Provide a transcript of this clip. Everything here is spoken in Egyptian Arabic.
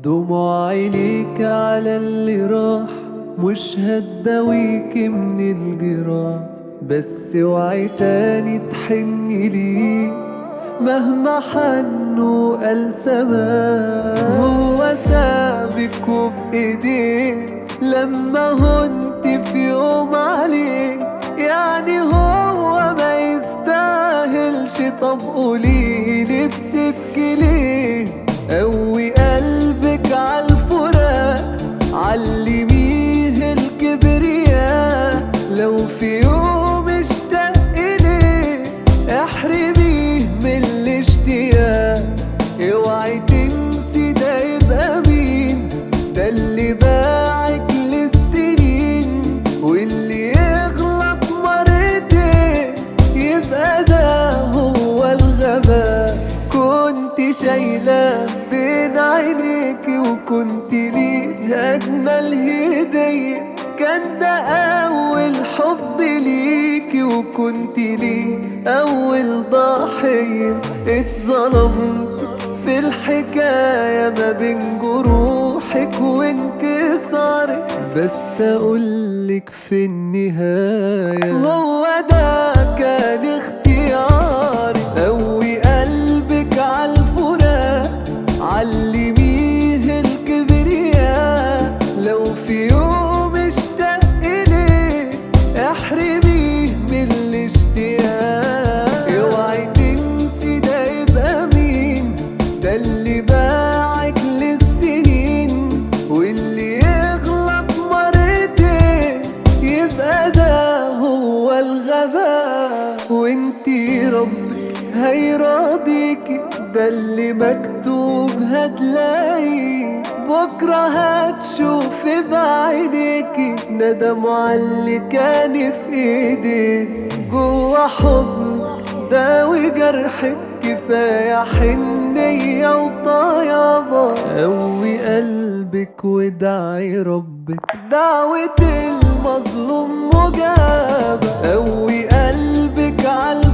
دموع عينيك على اللي راح مش هتداويك من الجراح بس اوعي تاني تحني ليه مهما حنوا قال سماه هو سابك وبإيديه لما هنت في يوم عليه يعني هو ما يستاهلش طب قوليلي بتبكي ليه قوي قلبك عالفراق علميه الكبرياء لو في يوم اشتاق إليه احرميه من الاشتياق اوعي تنسي ده يبقى مين ده اللي باعك للسنين واللي يغلط مرتين يبقى ده هو الغباء كنت شايلة بين عينيكي وكنت ليه أجمل هدية كان ده أول حب ليكي وكنت ليه أول ضحية اتظلمت في الحكاية ما بين جروحك وانكسارك بس أقولك في النهاية هو ده كان اختياري قوي قلبك عالفراق علميه الكبرياء لو في يوم اشتاق إليه احرميه من الاشتياق اوعي تنسي ده يبقى مين ده اللي باعك للسنين واللي يغلط مرتين يبقى ده هو الغباء وانتي ربك هيراضيكي ده اللي مكتوب هتلاقيه بكرة هتشوفي بعينيكي ندم على اللي كان في ايديك جوا حضنك داوي جرحك كفاية حنية وطيابة قوي قلبك وادعي ربك دعوة المظلوم مجابة قوي قلبك على